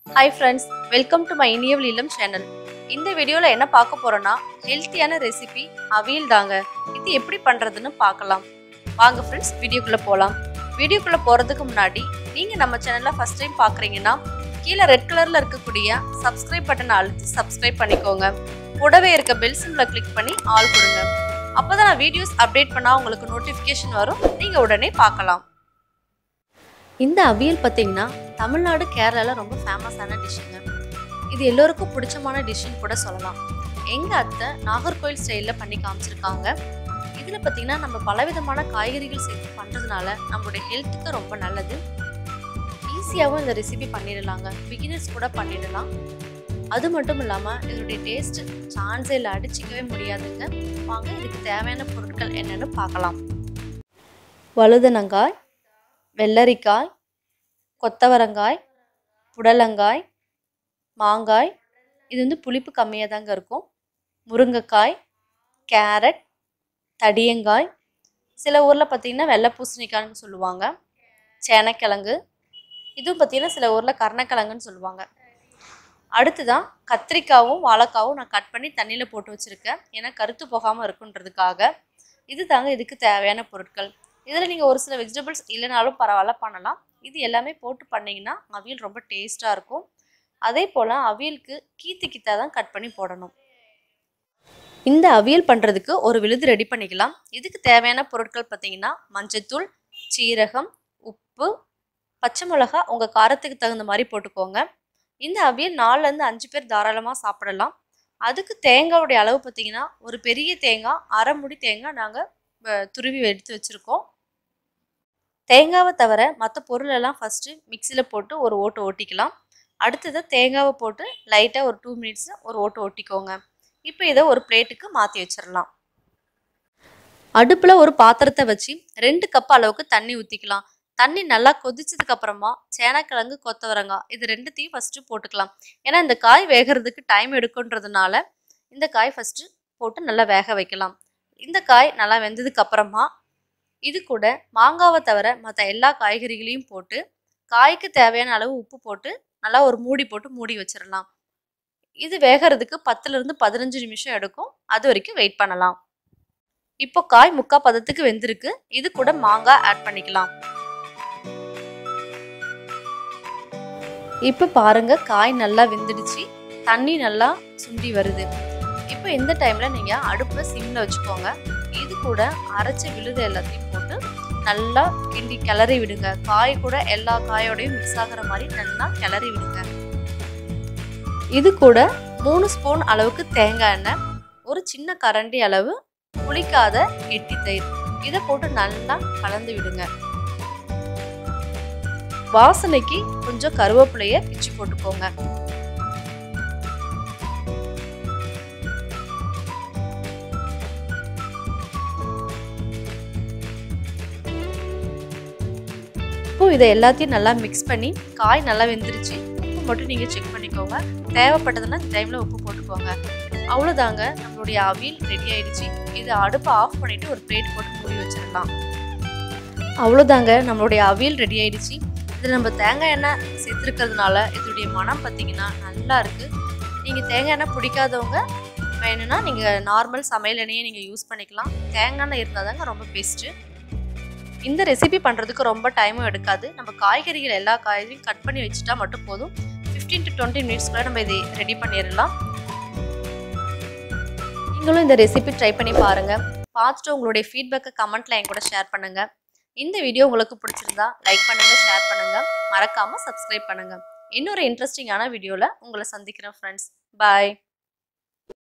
hi friends welcome to my Iniyaval Illam channel இந்த வீடியோவில் என்ன பார்க்க போறோம்னா ஹெல்த்தியான ரெசிபி அவியல் தாங்க இது எப்படி பண்ணுறதுன்னு பார்க்கலாம் வாங்க ஃப்ரெண்ட்ஸ் வீடியோக்குள்ளே போகலாம் வீடியோக்குள்ளே போகிறதுக்கு முன்னாடி நீங்கள் நம்ம சேனலில் ஃபஸ்ட் டைம் பார்க்குறீங்கன்னா கீழே ரெட் கலரில் இருக்கக்கூடிய சப்ஸ்கிரைப் பட்டனை அழுத்தி சப்ஸ்கிரைப் பண்ணிக்கோங்க கூடவே இருக்க பெல் சிம்பிளை கிளிக் பண்ணி ஆல் கொடுங்க அப்போ தான் நான் வீடியோஸ் அப்டேட் பண்ணால் உங்களுக்கு நோட்டிஃபிகேஷன் வரும் நீங்கள் உடனே பார்க்கலாம் இந்த அவியல் பார்த்தீங்கன்னா தமிழ்நாடு கேரளாவில் ரொம்ப ஃபேமஸான டிஷ்ஷுங்க இது எல்லோருக்கும் பிடிச்சமான டிஷ்ஷுன்னு கூட சொல்லலாம் எங்கள் அத்தை நாகர்கோயில் ஸ்டைலில் பண்ணி காமிச்சிருக்காங்க இதில் பார்த்தீங்கன்னா நம்ம பலவிதமான காய்கறிகள் சேர்த்து பண்ணுறதுனால நம்மளுடைய ஹெல்த்துக்கு ரொம்ப நல்லது ஈஸியாகவும் இந்த ரெசிபி பண்ணிடலாங்க பிகினர்ஸ் கூட பண்ணிடலாம் அது மட்டும் இல்லாமல் இதனுடைய டேஸ்ட் சான்ஸே இல்லை அடிச்சிக்கவே முடியாதுங்க வாங்க இதுக்கு தேவையான பொருட்கள் என்னென்னு பார்க்கலாம் வழுதனங்காய் வெள்ளரிக்காய் கொத்தவரங்காய் புடலங்காய் மாங்காய் இது வந்து புளிப்பு கம்மியாக தாங்க இருக்கும் முருங்கைக்காய் கேரட் தடியங்காய் சில ஊரில் பார்த்தீங்கன்னா வெள்ளை பூசணிக்காய்னு சொல்லுவாங்க சேனக்கிழங்கு இதுவும் பார்த்தீங்கன்னா சில ஊரில் கருணக்கிழங்குன்னு சொல்லுவாங்க அடுத்துதான் கத்திரிக்காவும் வாழைக்காவும் நான் கட் பண்ணி தண்ணியில் போட்டு வச்சுருக்கேன் ஏன்னா கருத்து போகாமல் இருக்குன்றதுக்காக இது தாங்க இதுக்கு தேவையான பொருட்கள் இதில் நீங்கள் ஒரு சில வெஜிடபிள்ஸ் இல்லைனாலும் பரவாயில்ல பண்ணலாம் இது எல்லாமே போட்டு பண்ணிங்கன்னா அவியல் ரொம்ப டேஸ்ட்டாக இருக்கும் அதே போல் அவியலுக்கு கீத்து கீத்தா தான் கட் பண்ணி போடணும் இந்த அவியல் பண்ணுறதுக்கு ஒரு விழுது ரெடி பண்ணிக்கலாம் இதுக்கு தேவையான பொருட்கள் பார்த்தீங்கன்னா மஞ்சத்தூள் சீரகம் உப்பு பச்சை மிளகா உங்கள் காரத்துக்கு தகுந்த மாதிரி போட்டுக்கோங்க இந்த அவியல் நாலுலேருந்து அஞ்சு பேர் தாராளமாக சாப்பிடலாம் அதுக்கு தேங்காவுடைய அளவு பார்த்தீங்கன்னா ஒரு பெரிய தேங்காய் அரை முடி தேங்காய் நாங்கள் துருவி எடுத்து வச்சுருக்கோம் தேங்காவை தவிர மற்ற பொருளெல்லாம் ஃபஸ்ட்டு மிக்சியில் போட்டு ஒரு ஓட்டு ஓட்டிக்கலாம் அடுத்தது தேங்காவை போட்டு லைட்டாக ஒரு டூ மினிட்ஸ் ஒரு ஓட்டு ஓட்டிக்கோங்க இப்போ இதை ஒரு பிளேட்டுக்கு மாற்றி வச்சிடலாம் அடுப்பில் ஒரு பாத்திரத்தை வச்சு ரெண்டு கப் அளவுக்கு தண்ணி ஊற்றிக்கலாம் தண்ணி நல்லா கொதிச்சதுக்கு அப்புறமா சேனக்கிழங்கு கொத்தவரங்காய் இது ரெண்டுத்தையும் ஃபஸ்ட்டு போட்டுக்கலாம் ஏன்னா இந்த காய் வேகிறதுக்கு டைம் எடுக்குன்றதுனால இந்த காய் ஃபஸ்ட்டு போட்டு நல்லா வேக வைக்கலாம் இந்த காய் நல்லா வெந்ததுக்கு அப்புறமா இது கூட மாங்காவை தவிர மற்ற எல்லா காய்கறிகளையும் போட்டு காய்க்கு தேவையான அளவு உப்பு போட்டு நல்லா ஒரு மூடி போட்டு மூடி வச்சிடலாம் இது வேகிறதுக்கு பத்துலேருந்து பதினஞ்சு நிமிஷம் எடுக்கும் அது வரைக்கும் வெயிட் பண்ணலாம் இப்போ காய் முக்கா பதத்துக்கு வெந்திருக்கு இது கூட மாங்காய் ஆட் பண்ணிக்கலாம் இப்போ பாருங்க காய் நல்லா வெந்துடுச்சு தண்ணி நல்லா சுண்டி வருது இப்போ இந்த டைம்ல நீங்க அடுப்பை சிம்ல வச்சுக்கோங்க இது கூட அரைச்ச விழுது எல்லாத்தையும் போட்டு நல்லா கிண்டி கிளறி விடுங்க காய் கூட எல்லா காயோடையும் மிக்ஸ் ஆகிற மாதிரி நல்லா கிளறி விடுங்க இது கூட மூணு ஸ்பூன் அளவுக்கு தேங்காய் எண்ணெய் ஒரு சின்ன கரண்டி அளவு புளிக்காத கெட்டி தயிர் இதை போட்டு நல்லா கலந்து விடுங்க வாசனைக்கு கொஞ்சம் கருவேப்பிலைய பிச்சு போட்டுக்கோங்க இப்போ இதை எல்லாத்தையும் நல்லா மிக்ஸ் பண்ணி காய் நல்லா வெந்துருச்சு உப்பு மட்டும் நீங்கள் செக் பண்ணிக்கோங்க தேவைப்பட்டதுன்னா இந்த டைமில் உப்பு போட்டுக்கோங்க அவ்வளோதாங்க நம்மளுடைய அவியல் ரெடி ஆயிடுச்சு இதை அடுப்பை ஆஃப் பண்ணிவிட்டு ஒரு பிளேட் போட்டு மூடி வச்சிடலாம் அவ்வளோதாங்க நம்மளுடைய அவியல் ரெடி ஆயிடுச்சு இதில் நம்ம தேங்காய் எண்ணெய் சேர்த்துருக்கிறதுனால இதனுடைய மனம் பார்த்தீங்கன்னா நல்லா இருக்குது நீங்கள் தேங்காய் எண்ணெய் பிடிக்காதவங்க வேணும்னா நீங்கள் நார்மல் சமையல் எண்ணெயை நீங்கள் யூஸ் பண்ணிக்கலாம் தேங்காய் எண்ணெய் இருந்தால் தாங்க ரொம்ப பெஸ்ட்டு இந்த ரெசிபி பண்ணுறதுக்கு ரொம்ப டைமும் எடுக்காது நம்ம காய்கறிகள் எல்லா காய்கறியும் கட் பண்ணி வச்சுட்டா மட்டும் போதும் ஃபிஃப்டீன் டு டுவெண்ட்டி மினிட்ஸ்க்குள்ள நம்ம இதை ரெடி பண்ணிடலாம் நீங்களும் இந்த ரெசிபி ட்ரை பண்ணி பாருங்கள் பார்த்துட்டு உங்களுடைய ஃபீட்பேக்கை கமெண்ட்டில் என் கூட ஷேர் பண்ணுங்கள் இந்த வீடியோ உங்களுக்கு பிடிச்சிருந்தா லைக் பண்ணுங்கள் ஷேர் பண்ணுங்கள் மறக்காமல் சப்ஸ்கிரைப் பண்ணுங்கள் இன்னொரு இன்ட்ரெஸ்டிங்கான வீடியோவில் உங்களை சந்திக்கிறேன் ஃப்ரெண்ட்ஸ் பாய்